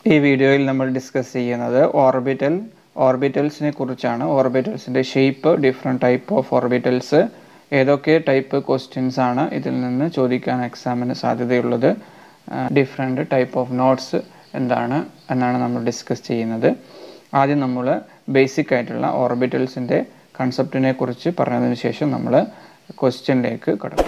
ഈ വീഡിയോയിൽ നമ്മൾ ഡിസ്കസ് ചെയ്യുന്നത് ഓർബിറ്റൽ ഓർബിറ്റൽസിനെ കുറിച്ചാണ് ഓർബിറ്റൽസിൻ്റെ shape different type of orbitals ഏതൊക്കെ ടൈപ്പ് ക്വസ്റ്റ്യൻസ് ആണ് ഇതിൽ നിന്ന് ചോദിക്കാൻ എക്സാമിന് സാധ്യതയുള്ളത് ഡിഫറെൻറ്റ് ടൈപ്പ് ഓഫ് നോട്ട്സ് എന്താണ് എന്നാണ് നമ്മൾ ഡിസ്കസ് ചെയ്യുന്നത് ആദ്യം നമ്മൾ ബേസിക് ആയിട്ടുള്ള ഓർബിറ്റൽസിൻ്റെ കൺസെപ്റ്റിനെ കുറിച്ച് പറഞ്ഞതിന് ശേഷം നമ്മൾ ക്വസ്റ്റ്യനിലേക്ക് കടക്കും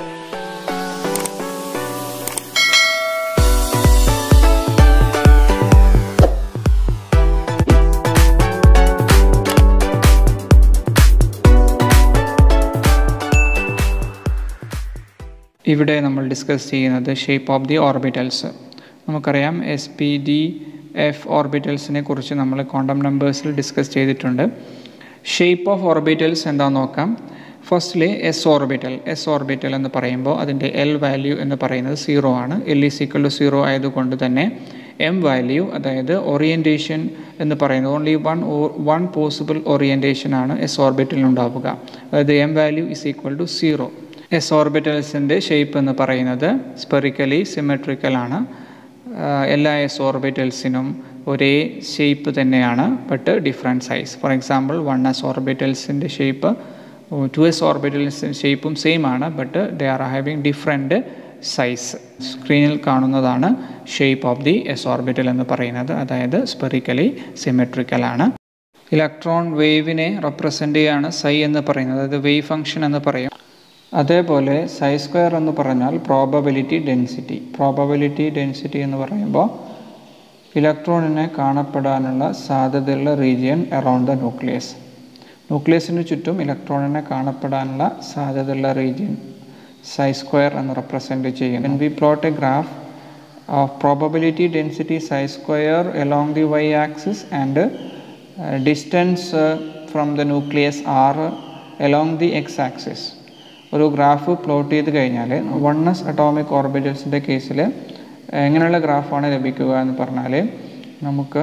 ഇവിടെ നമ്മൾ ഡിസ്കസ് ചെയ്യുന്നത് ഷേപ്പ് ഓഫ് ദി ഓർബിറ്റൽസ് നമുക്കറിയാം എസ് പി ഡി എഫ് ഓർബിറ്റൽസിനെ കുറിച്ച് നമ്മൾ ക്വാണ്ടം നമ്പേഴ്സിൽ ഡിസ്കസ് ചെയ്തിട്ടുണ്ട് ഷേപ്പ് ഓഫ് ഓർബിറ്റൽസ് എന്താണെന്ന് നോക്കാം firstly S orbital S orbital എന്ന് പറയുമ്പോൾ അതിൻ്റെ എൽ വാല്യൂ എന്ന് പറയുന്നത് സീറോ ആണ് L is equal to zero ആയതുകൊണ്ട് തന്നെ എം വാല്യൂ അതായത് ഓറിയൻറ്റേഷൻ എന്ന് പറയുന്നത് only one one possible orientation ആണ് എസ് ഓർബിറ്റലിന് ഉണ്ടാവുക അതായത് M value is equal to zero S ഓർബിറ്റൽസിൻ്റെ ഷേപ്പ് എന്ന് പറയുന്നത് സ്പെറിക്കലി സിമെട്രിക്കലാണ് എല്ലാ എസ് ഓർബിറ്റൽസിനും ഒരേ ഷേപ്പ് തന്നെയാണ് but different size for example one S ഓർബിറ്റൽസിൻ്റെ ഷേപ്പ് ടു എസ് ഓർബിറ്റൽസിൻ്റെ ഷേപ്പും സെയിം ആണ് but they are having different size സ്ക്രീനിൽ കാണുന്നതാണ് shape of the S orbital എന്ന് പറയുന്നത് അതായത് സ്പെറിക്കലി സിമെട്രിക്കലാണ് ഇലക്ട്രോൺ വേവിനെ റെപ്രസെൻ്റ് ചെയ്യാണ് സൈ എന്ന് പറയുന്നത് അതായത് വേവ് ഫംഗ്ഷൻ എന്ന് പറയും അതേപോലെ സൈ സ്ക്വയർ എന്ന് പറഞ്ഞാൽ പ്രോബബിലിറ്റി ഡെൻസിറ്റി പ്രോബബിലിറ്റി ഡെൻസിറ്റി എന്ന് പറയുമ്പോൾ ഇലക്ട്രോണിനെ കാണപ്പെടാനുള്ള സാധ്യതയുള്ള റീജിയൻ അറൗണ്ട് ദ ന്യൂക്ലിയസ് ന്യൂക്ലിയസിന് ചുറ്റും ഇലക്ട്രോണിനെ കാണപ്പെടാനുള്ള സാധ്യതയുള്ള റീജിയൻ സൈ സ്ക്വയർ എന്ന് റെപ്രസെൻറ്റ് ചെയ്യുന്നു we plot a graph of probability density psi square along the Y axis and distance from the nucleus R along the X axis ഒരു graph plot ചെയ്ത് കഴിഞ്ഞാൽ വൺ എസ് അറ്റോമിക് ഓർബിറ്റൽസിൻ്റെ കേസിൽ എങ്ങനെയുള്ള ഗ്രാഫാണ് ലഭിക്കുക എന്ന് പറഞ്ഞാൽ നമുക്ക്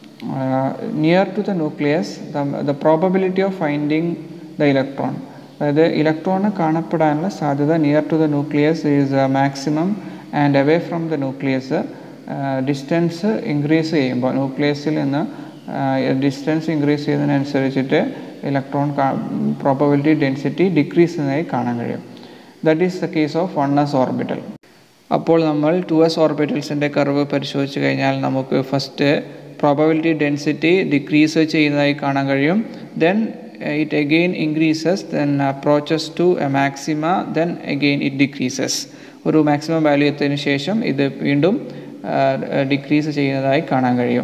near to the nucleus the probability of finding the electron അതായത് ഇലക്ട്രോണ് കാണപ്പെടാനുള്ള സാധ്യത near to the nucleus is maximum and away from the nucleus distance increase ചെയ്യുമ്പോൾ ന്യൂക്ലിയസിൽ നിന്ന് ഡിസ്റ്റൻസ് ഇൻക്രീസ് ചെയ്യുന്നതിനനുസരിച്ചിട്ട് ഇലക്ട്രോൺ പ്രോബബിലിറ്റി ഡെൻസിറ്റി ഡിക്രീസ് ചെയ്യുന്നതായി കാണാൻ കഴിയും that is the case of one S orbital അപ്പോൾ നമ്മൾ ടു എസ് ഓർബിറ്റൽസിൻ്റെ കർവ് പരിശോധിച്ച് കഴിഞ്ഞാൽ നമുക്ക് ഫസ്റ്റ് പ്രോബബിലിറ്റി ഡെൻസിറ്റി ഡിക്രീസ് ചെയ്യുന്നതായി കാണാൻ കഴിയും then it again increases then approaches to a maxima then again it decreases ഒരു മാക്സിമം വാല്യൂ എത്തിയതിനു ശേഷം ഇത് വീണ്ടും ഡിക്രീസ് ചെയ്യുന്നതായി കാണാൻ കഴിയും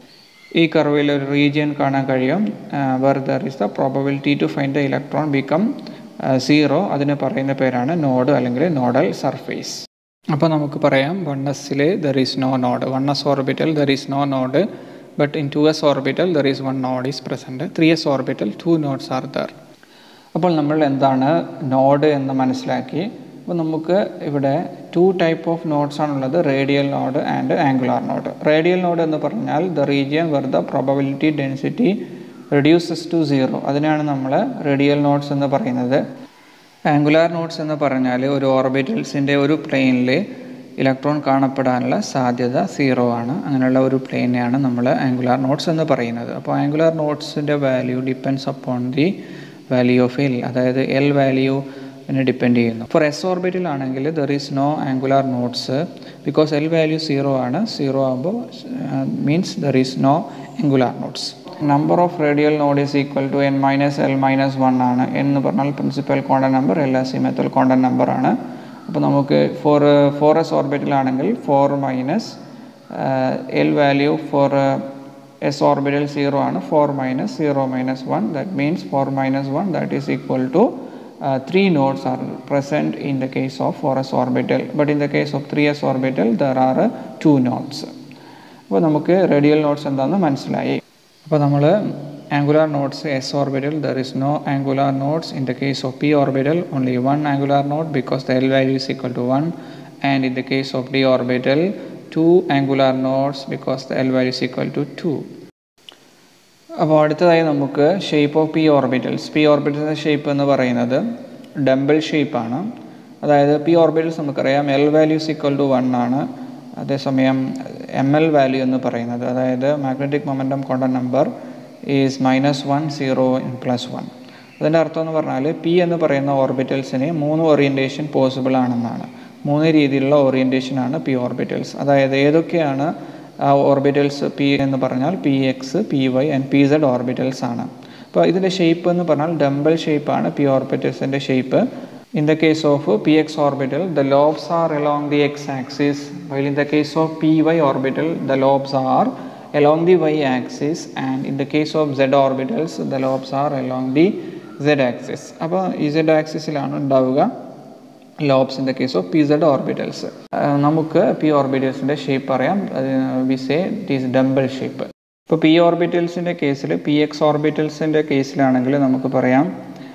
ഈ കർവിൽ ഒരു റീജിയൻ കാണാൻ കഴിയും where there is the probability to find the electron become zero അതിന് പറയുന്ന പേരാണ് നോഡ് അല്ലെങ്കിൽ നോഡൽ സർഫേസ് അപ്പോൾ നമുക്ക് പറയാം വൺ എസ്സിൽ there is no node one S orbital there is no node but in two S orbital there is one node is present three S orbital two nodes are there അപ്പോൾ നമ്മൾ എന്താണ് node എന്ന് മനസ്സിലാക്കി അപ്പോൾ നമുക്ക് ഇവിടെ two type of nodes ആണുള്ളത് radial node and angular node radial node എന്ന് പറഞ്ഞാൽ the region where the probability density reduces to zero അതിനാണ് നമ്മൾ റേഡിയൽ നോട്ട്സ് എന്ന് പറയുന്നത് ആംഗുലാർ നോട്ട്സ് എന്ന് പറഞ്ഞാൽ ഒരു ഓർബിറ്റൽസിൻ്റെ ഒരു പ്ലെയിനിൽ ഇലക്ട്രോൺ കാണപ്പെടാനുള്ള സാധ്യത സീറോ ആണ് അങ്ങനെയുള്ള ഒരു പ്ലെയിനെയാണ് നമ്മൾ ആംഗുലാർ നോട്ട്സ് എന്ന് പറയുന്നത് അപ്പോൾ ആംഗുലാർ നോട്ട്സിൻ്റെ value depends upon the value of L അതായത് എൽ വാല്യൂ നെ ഡിപ്പെൻഡ് ചെയ്യുന്നു ഫോർ എസ് ഓർബിറ്റിൽ ആണെങ്കിൽ there is no angular nodes because L value zero ആണ് സീറോ ആകുമ്പോൾ means there is no angular nodes number of radial node is equal to N minus L minus one ആണ് എന്ന് പറഞ്ഞാൽ principal quantum number L is azimuthal quantum number ആണ് അപ്പോൾ നമുക്ക് four four S ഓർബിറ്റിലാണെങ്കിൽ four minus L value four S orbital zero ആണ് four minus zero minus one that means four minus one that is equal to Uh, three nodes are present in the case of 4s orbital but in the case of 3s orbital there are uh, two nodes അപ്പോൾ നമുക്ക് radial notes എന്താണെന്ന് മനസ്സിലായി അപ്പോൾ നമ്മൾ angular nodes S orbital there is no angular nodes in the case of P orbital only one angular node because the L value is equal to one and in the case of D orbital two angular nodes because the L value is equal to two അപ്പോൾ അടുത്തതായി നമുക്ക് shape of P orbitals P ഓർബിറ്റൽസിൻ്റെ shape എന്ന് പറയുന്നത് dumbbell ഷേപ്പാണ് അതായത് P orbitals നമുക്കറിയാം L values equal to one ആണ് അതേസമയം എം എൽ വാല്യൂ എന്ന് പറയുന്നത് അതായത് magnetic momentum quantum number is minus one zero plus one അതിൻ്റെ അർത്ഥം എന്ന് പറഞ്ഞാൽ പി എന്ന് പറയുന്ന ഓർബിറ്റൽസിന് മൂന്ന് ഓറിയൻറ്റേഷൻ പോസിബിൾ ആണെന്നാണ് മൂന്ന് രീതിയിലുള്ള ഓറിയൻറ്റേഷൻ ആണ് പി ഓർബിറ്റൽസ് അതായത് ഏതൊക്കെയാണ് ആ ഓർബിറ്റൽസ് പി എന്ന് പറഞ്ഞാൽ P X P Y and P Z orbitals ആണ് അപ്പോൾ ഇതിൻ്റെ ഷേപ്പ് എന്ന് പറഞ്ഞാൽ ഡംബൽ ഷേപ്പാണ് പി ഓർബിറ്റൽസിൻ്റെ shape in the case of P X orbital the lobes are along the X axis while in the case of P Y orbital the lobes are along the y axis and in the case of z orbitals the lobes are along the z axis അപ്പോൾ ഈ z ആക്സിസിലാണ് ഉണ്ടാവുക lobes in the case of P Z orbitals നമുക്ക് P ഓർബിറ്റൽസിൻ്റെ shape അറിയാം we say it is dumbbell shape ഇപ്പോൾ P ഓർബിറ്റൽസിൻ്റെ കേസിൽ പി എക്സ് ഓർബിറ്റൽസിൻ്റെ കേസിലാണെങ്കിൽ നമുക്ക് പറയാം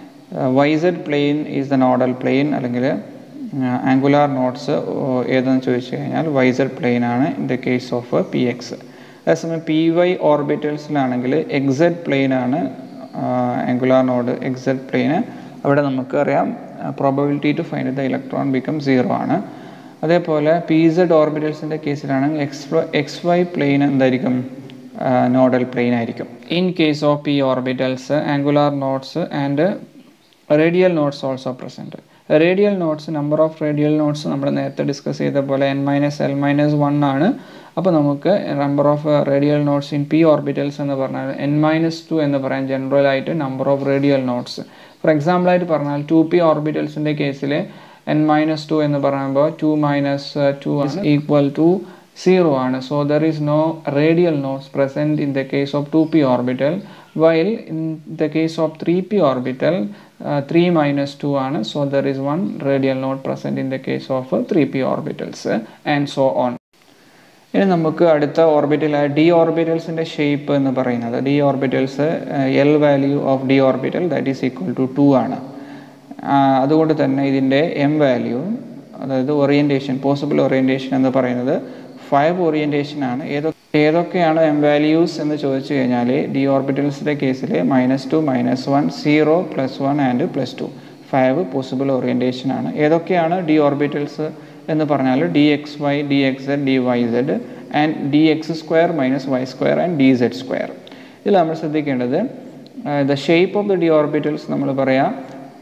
Y Z plane is the nodal plane അല്ലെങ്കിൽ ആംഗുലാർ നോട്ട്സ് ഏതെന്ന് ചോദിച്ചു കഴിഞ്ഞാൽ വൈ സെഡ് പ്ലെയിൻ ആണ് in the case of P X അതേസമയം പി വൈ ഓർബിറ്റൽസിലാണെങ്കിൽ എക്സെഡ് പ്ലെയിൻ ആണ് ആംഗുലാർ നോഡ് എക്സെഡ് പ്ലെയിന് അവിടെ നമുക്ക് അറിയാം probability to find the electron become zero ആണ് അതേപോലെ പി സെഡ് ഓർബിറ്റൽസിൻ്റെ കേസിലാണെങ്കിൽ എക്സ് എക്സ് വൈ പ്ലെയിൻ എന്തായിരിക്കും നോഡൽ പ്ലെയിൻ ആയിരിക്കും in case of P orbitals angular nodes and radial nodes also present radial nodes number of radial nodes നമ്മൾ നേരത്തെ discuss ചെയ്ത പോലെ N minus L minus one ആണ് അപ്പോൾ നമുക്ക് number of radial nodes in P orbitals എന്ന് പറഞ്ഞാൽ N minus two എന്ന് പറയാൻ ജനറൽ ആയിട്ട് number of radial nodes for example ആയിട്ട് പറഞ്ഞാൽ ടു പി ഓർബിറ്റൽസിൻ്റെ കേസിൽ എൻ മൈനസ് ടു എന്ന് പറയുമ്പോൾ two minus two equal to zero ആണ് so there is no radial nodes present in the case of two P orbital while in the case of three P orbital three minus two ആണ് so there is one radial node present in the case of three P orbitals and so on ഇനി നമുക്ക് അടുത്ത ഓർബിറ്റലായ D ഓർബിറ്റൽസിൻ്റെ shape എന്ന് പറയുന്നത് D orbitals L value of D orbital that is equal to two ആണ് അതുകൊണ്ട് തന്നെ ഇതിൻ്റെ എം വാല്യൂ അതായത് ഓറിയൻറ്റേഷൻ പോസിബിൾ ഓറിയൻറ്റേഷൻ എന്ന് പറയുന്നത് ഫൈവ് ഓറിയൻറ്റേഷൻ ആണ് ഏതൊക്കെ ഏതൊക്കെയാണ് എം വാല്യൂസ് എന്ന് ചോദിച്ചു കഴിഞ്ഞാൽ ഡി ഓർബിറ്റൽസിൻ്റെ കേസിൽ minus two minus one zero plus one and plus two five possible orientation ആണ് ഏതൊക്കെയാണ് ഡി ഓർബിറ്റൽസ് എന്ന് പറഞ്ഞാൽ D X Y D X Z D Y Z and D X square minus Y square and D Z square ഇതിൽ നമ്മൾ ശ്രദ്ധിക്കേണ്ടത് the shape of the D orbitals നമ്മൾ പറയാം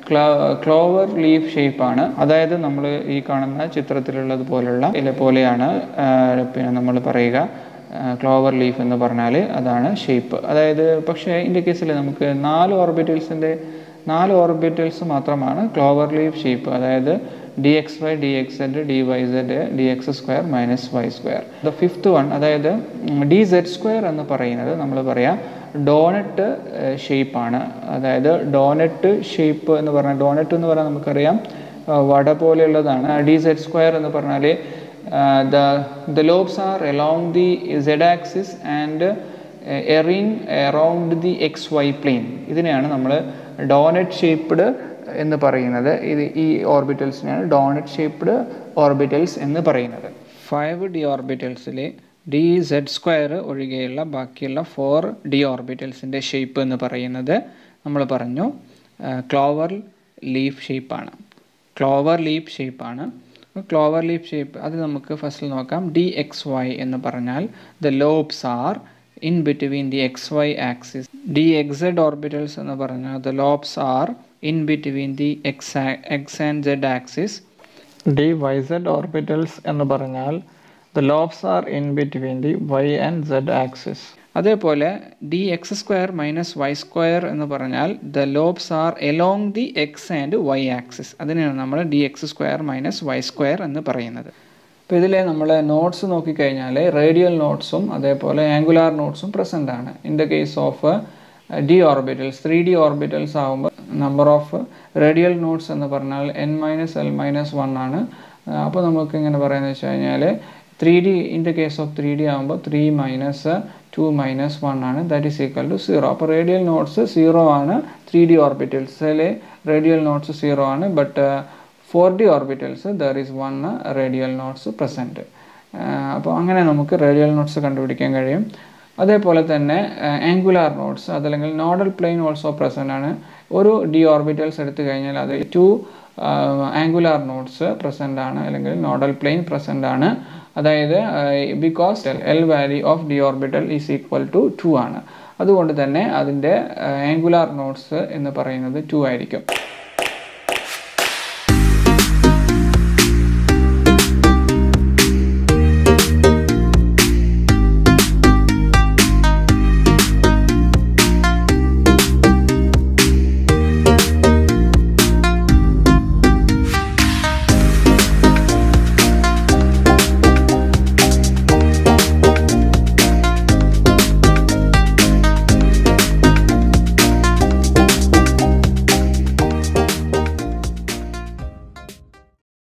Clover leaf ഷേപ്പാണ് അതായത് നമ്മൾ ഈ കാണുന്ന ചിത്രത്തിലുള്ളത് പോലുള്ള ഇല പോലെയാണ് പിന്നെ നമ്മൾ പറയുക ക്ലോവർ ലീഫ് എന്ന് പറഞ്ഞാൽ അതാണ് ഷേപ്പ് അതായത് പക്ഷേ ഇതിൻ്റെ കേസിൽ നമുക്ക് നാല് ഓർബിറ്റൽസിൻ്റെ നാല് ഓർബിറ്റൽസ് മാത്രമാണ് ക്ലോവർ ലീഫ് ഷേപ്പ് അതായത് D X Y D X Z D Y Z D X square minus Y square the fifth one അതായത് ഡി സെഡ് സ്ക്വയർ എന്ന് പറയുന്നത് നമ്മൾ പറയാം ഡോണറ്റ് ഷേപ്പാണ് അതായത് ഡോണറ്റ് ഷേപ്പ് എന്ന് പറഞ്ഞാൽ ഡോണറ്റ് എന്ന് പറഞ്ഞാൽ നമുക്കറിയാം വട പോലെയുള്ളതാണ് ഡി സെഡ് സ്ക്വയർ എന്ന് പറഞ്ഞാൽ the the lobes are along the Z axis and a ring around the X Y plane ഇതിനെയാണ് നമ്മൾ ഡോണറ്റ് ഷേപ്പ്ഡ് എന്ന് പറയുന്നത് ഇത് ഈ ഓർബിറ്റൽസിനെയാണ് ഡോണറ്റ് ഷേപ്പ്ഡ് ഓർബിറ്റൽസ് എന്ന് പറയുന്നത് ഫൈവ് ഡി ഓർബിറ്റൽസിൽ ഡി സെഡ് സ്ക്വയർ ഒഴികെയുള്ള ബാക്കിയുള്ള ഫോർ ഡി ഓർബിറ്റൽസിൻ്റെ ഷേപ്പ് എന്ന് പറയുന്നത് നമ്മൾ പറഞ്ഞു ക്ലോവർ ലീഫ് ഷേപ്പാണ് ക്ലോവർ ലീഫ് ഷേപ്പാണ് ക്ലോവർ ലീഫ് ഷേപ്പ് അത് നമുക്ക് ഫസ്റ്റിൽ നോക്കാം ഡി എക്സ് വൈ എന്ന് പറഞ്ഞാൽ the lobes are in between the X Y axis D X Z orbitals എന്ന് പറഞ്ഞാൽ the lobes are in between the x, x and z axis. D Y Z orbitals എന്ന് പറഞ്ഞാൽ the lobes are in between the Y and Z axis അതേപോലെ D X square minus Y square എന്ന് പറഞ്ഞാൽ the lobes are along the X and Y axis അതിനെയാണ് നമ്മൾ D X square minus Y square എന്ന് പറയുന്നത് അപ്പോൾ ഇതിൽ നമ്മൾ നോട്ട്സ് നോക്കിക്കഴിഞ്ഞാൽ റേഡിയൽ നോട്ട്സും അതേപോലെ ആംഗുലാർ നോട്ട്സും പ്രസൻ്റ് ആണ് in the case of D orbitals three D orbitals ആകുമ്പോൾ നമ്പർ ഓഫ് റേഡിയൽ നോട്ട്സ് എന്ന് പറഞ്ഞാൽ N minus L minus one ആണ് അപ്പോൾ നമുക്ക് ഇങ്ങനെ പറയുന്നത് വെച്ച് കഴിഞ്ഞാൽ three D in the case of three D ആകുമ്പോൾ three minus two minus one ആണ് that is equal to zero അപ്പോൾ റേഡിയൽ നോട്ട്സ് സീറോ ആണ് ത്രീ ഡി ഓർബിറ്റൽസിലെ റേഡിയൽ നോട്ട്സ് സീറോ ആണ് but four D orbitals there is one radial nodes present അപ്പോൾ അങ്ങനെ നമുക്ക് radial nodes കണ്ടുപിടിക്കാൻ കഴിയും അതേപോലെ തന്നെ ആംഗുലാർ നോട്ട്സ് അതല്ലെങ്കിൽ നോഡൽ പ്ലെയിൻ ഓൾസോ പ്രസൻ്റ് ആണ് ഒരു ഡി ഓർബിറ്റൽസ് എടുത്തു കഴിഞ്ഞാൽ അതിൽ ടു ആംഗുലാർ നോട്ട്സ് പ്രസൻ്റ് ആണ് അല്ലെങ്കിൽ നോഡൽ പ്ലെയിൻ പ്രസൻ്റ് ആണ് അതായത് because L value of D orbital is equal to two ആണ് അതുകൊണ്ട് തന്നെ അതിൻ്റെ ആംഗുലാർ നോട്ട്സ് എന്ന് പറയുന്നത് ടു ആയിരിക്കും